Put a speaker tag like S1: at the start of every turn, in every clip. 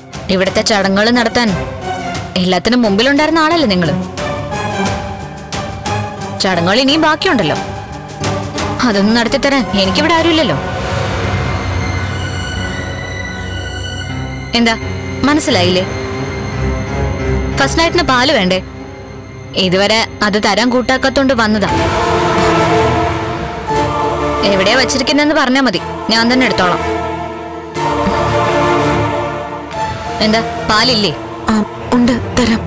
S1: ഇവിടുത്തെ ചടങ്ങുകൾ നടത്താൻ എല്ലാത്തിനും മുമ്പിലുണ്ടായിരുന്ന ആളല്ലേ നിങ്ങള് ചടങ്ങുകൾ ഇനിയും ബാക്കിയുണ്ടല്ലോ അതൊന്നും നടത്തിത്തരാൻ എനിക്കിവിടെ ആരുമില്ലല്ലോ എന്താ മനസ്സിലായില്ലേ ഫസ്റ്റ് നൈറ്റിന് പാല് വേണ്ടേ ഇതുവരെ അത് തരാൻ കൂട്ടാക്കത്തോണ്ട് വന്നതാ എവിടെയാ വച്ചിരിക്കുന്നെന്ന് പറഞ്ഞാ മതി ഞാൻ തന്നെ എടുത്തോളാം എന്താ പാലില്ലേ
S2: ആ ഉണ്ട് തരാം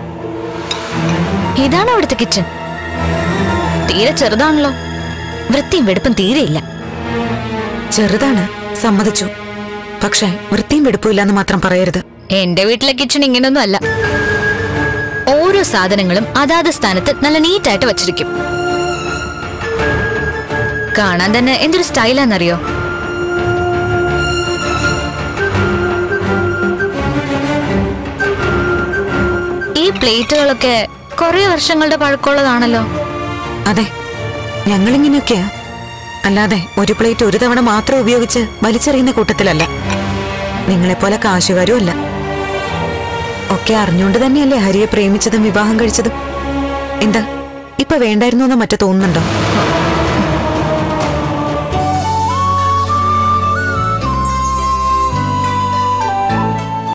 S1: ഇതാണ് അവിടുത്തെ കിച്ചൺ തീരെ ചെറുതാണല്ലോ വൃത്തിയും വെടുപ്പും തീരെയില്ല
S2: ചെറുതാണ് സമ്മതിച്ചു പക്ഷേ വൃത്തിയും വെടുപ്പില്ലാന്ന് മാത്രം പറയരുത്
S1: എന്റെ വീട്ടിലെ കിച്ചൺ ഇങ്ങനൊന്നും അല്ല ഓരോ സാധനങ്ങളും അതാത് സ്ഥാനത്ത് നല്ല നീറ്റായിട്ട് വച്ചിരിക്കും കാണാൻ തന്നെ എന്തൊരു സ്റ്റൈലാന്നറിയോ ഈ പ്ലേറ്റുകളൊക്കെ കുറെ വർഷങ്ങളുടെ പഴക്കമുള്ളതാണല്ലോ
S2: അതെ ഞങ്ങളിങ്ങനെയൊക്കെയാ അല്ലാതെ ഒരു പ്ലേറ്റ് ഒരു തവണ മാത്രം ഉപയോഗിച്ച് വലിച്ചെറിയുന്ന കൂട്ടത്തിലല്ല നിങ്ങളെപ്പോലെ കാശുകാരും അല്ല ഒക്കെ അറിഞ്ഞുകൊണ്ട് തന്നെയല്ലേ ഹരിയെ പ്രേമിച്ചതും വിവാഹം കഴിച്ചതും എന്താ ഇപ്പൊ വേണ്ടായിരുന്നു എന്ന് മറ്റു തോന്നുന്നുണ്ടോ